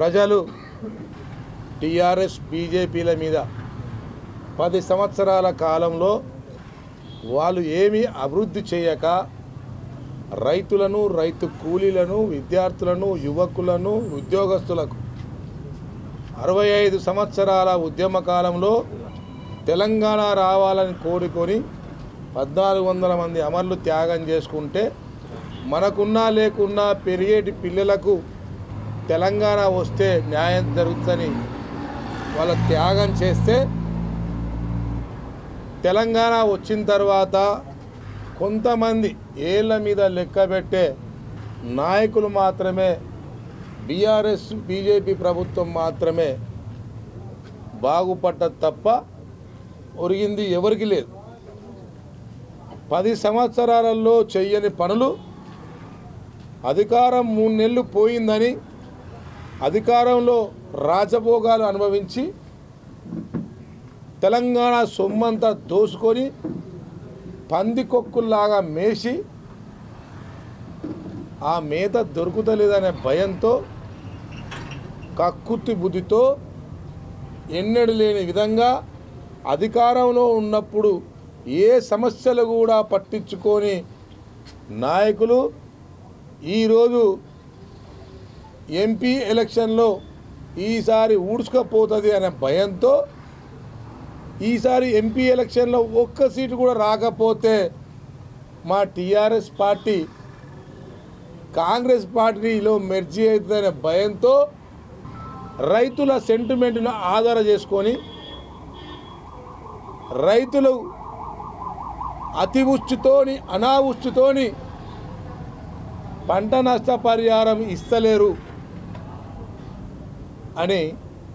ప్రజలు టీఆర్ఎస్ బీజేపీల మీద పది సంవత్సరాల కాలంలో వాళ్ళు ఏమీ అభివృద్ధి చేయక రైతులను రైతు కూలీలను విద్యార్థులను యువకులను ఉద్యోగస్తులకు అరవై ఐదు సంవత్సరాల ఉద్యమ కాలంలో తెలంగాణ రావాలని కోరుకొని పద్నాలుగు వందల మంది అమరులు త్యాగం చేసుకుంటే మనకున్నా లేకున్నా పెరిగేటి పిల్లలకు తెలంగాణ వస్తే న్యాయం జరుగుతుందని వాళ్ళ త్యాగం చేస్తే తెలంగాణ వచ్చిన తర్వాత కొంతమంది ఏళ్ళ మీద లెక్కబెట్టే నాయకులు మాత్రమే బీఆర్ఎస్ బీజేపీ ప్రభుత్వం మాత్రమే బాగుపడ్డది తప్ప ఒరిగింది ఎవరికి లేదు పది సంవత్సరాలలో చెయ్యని పనులు అధికారం మూడు నెలలు పోయిందని అధికారంలో రాజభోగాలు అనుభవించి తెలంగాణ సొమ్మంతా దోసుకొని పందికొక్కుల్లాగా మేసి ఆ మేత దొరుకుతలేదనే భయంతో కక్కుర్తి బుద్ధితో ఎన్నడూ లేని విధంగా అధికారంలో ఉన్నప్పుడు ఏ సమస్యలు కూడా పట్టించుకొని నాయకులు ఈరోజు ఎంపీ ఎలక్షన్లో ఈసారి ఊడ్చుకపోతుంది అనే భయంతో ఈసారి ఎంపీ ఎలక్షన్లో ఒక్క సీటు కూడా రాకపోతే మా టీఆర్ఎస్ పార్టీ కాంగ్రెస్ పార్టీలో మెర్జీ అవుతుందనే భయంతో రైతుల సెంటిమెంట్ను ఆధార చేసుకొని రైతులు అతివృష్టితోని అనావృష్టితోని పంట నష్టపరిహారం ఇస్తలేరు అని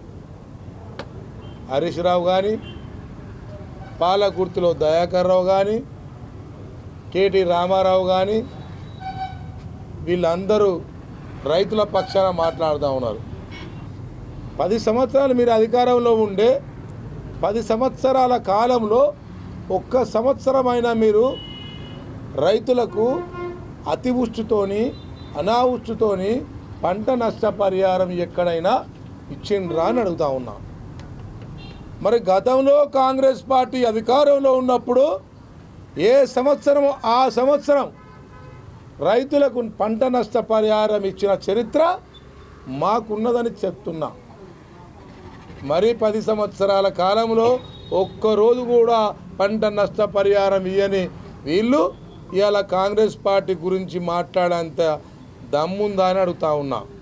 హరీష్ రావు కానీ పాలకుర్తిలో దయాకర్ రావు కానీ కేటీ రామారావు కానీ వీళ్ళందరూ రైతుల పక్షాన మాట్లాడుతూ ఉన్నారు పది సంవత్సరాలు మీరు అధికారంలో ఉండే పది సంవత్సరాల కాలంలో ఒక్క సంవత్సరమైనా మీరు రైతులకు అతివృష్టితోని అనావృష్టితోని పంట నష్టపరిహారం ఎక్కడైనా ఇచ్చిండ్రా అని అడుగుతా ఉన్నా మరి గతంలో కాంగ్రెస్ పార్టీ అధికారంలో ఉన్నప్పుడు ఏ సంవత్సరం ఆ సంవత్సరం రైతులకు పంట నష్టపరిహారం ఇచ్చిన చరిత్ర మాకున్నదని చెప్తున్నా మరి పది సంవత్సరాల కాలంలో ఒక్కరోజు కూడా పంట నష్టపరిహారం ఇయ్యని వీళ్ళు ఇవాళ కాంగ్రెస్ పార్టీ గురించి మాట్లాడేంత దమ్ముందా అని అడుగుతా ఉన్నా